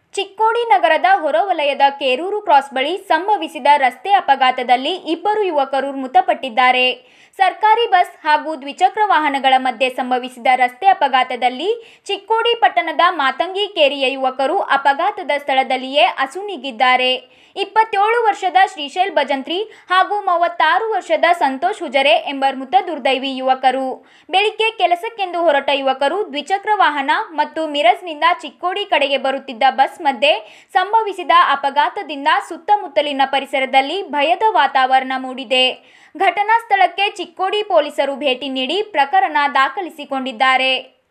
ಚಿಕ್ಕೋಡಿ ನಗರದ ಹೊರವಲಯದ ಕೇರೂರು ಕ್ರಾಸ್ ಬಳಿ ಸಂಭವಿಸಿದ ರಸ್ತೆ ಅಪಘಾತದಲ್ಲಿ ಇಬ್ಬರು ಯುವಕರು ಮೃತಪಟ್ಟಿದ್ದಾರೆ ಸರ್ಕಾರಿ ಬಸ್ ಹಾಗೂ ದ್ವಿಚಕ್ರ ವಾಹನಗಳ ಮಧ್ಯೆ ಸಂಭವಿಸಿದ ರಸ್ತೆ ಅಪಘಾತದಲ್ಲಿ ಚಿಕ್ಕೋಡಿ ಪಟ್ಟಣದ ಮಾತಂಗಿ ಕೇರಿಯ ಯುವಕರು ಅಪಘಾತದ ಸ್ಥಳದಲ್ಲಿಯೇ ಅಸುನೀಗಿದ್ದಾರೆ ಇಪ್ಪತ್ತೇಳು ವರ್ಷದ ಶ್ರೀಶೈಲ್ ಭಜಂತ್ರಿ ಹಾಗೂ ಮೂವತ್ತಾರು ವರ್ಷದ ಸಂತೋಷ್ ಹುಜರೆ ಎಂಬ ಮೃತ ದುರ್ದೈವಿ ಯುವಕರು ಬೆಳಿಗ್ಗೆ ಕೆಲಸಕ್ಕೆಂದು ಹೊರಟ ಯುವಕರು ದ್ವಿಚಕ್ರ ವಾಹನ ಮತ್ತು ಮಿರಜ್ನಿಂದ ಚಿಕ್ಕೋಡಿ ಕಡೆಗೆ ಬರುತ್ತಿದ್ದ ಬಸ್ ಮಧ್ಯೆ ಸಂಭವಿಸಿದ ಅಪಘಾತದಿಂದ ಸುತ್ತಮುತ್ತಲಿನ ಪರಿಸರದಲ್ಲಿ ಭಯದ ವಾತಾವರಣ ಮೂಡಿದೆ ಘಟನಾ ಸ್ಥಳಕ್ಕೆ ಚಿಕ್ಕೋಡಿ ಪೊಲೀಸರು ಭೇಟಿ ನೀಡಿ ಪ್ರಕರಣ ದಾಖಲಿಸಿಕೊಂಡಿದ್ದಾರೆ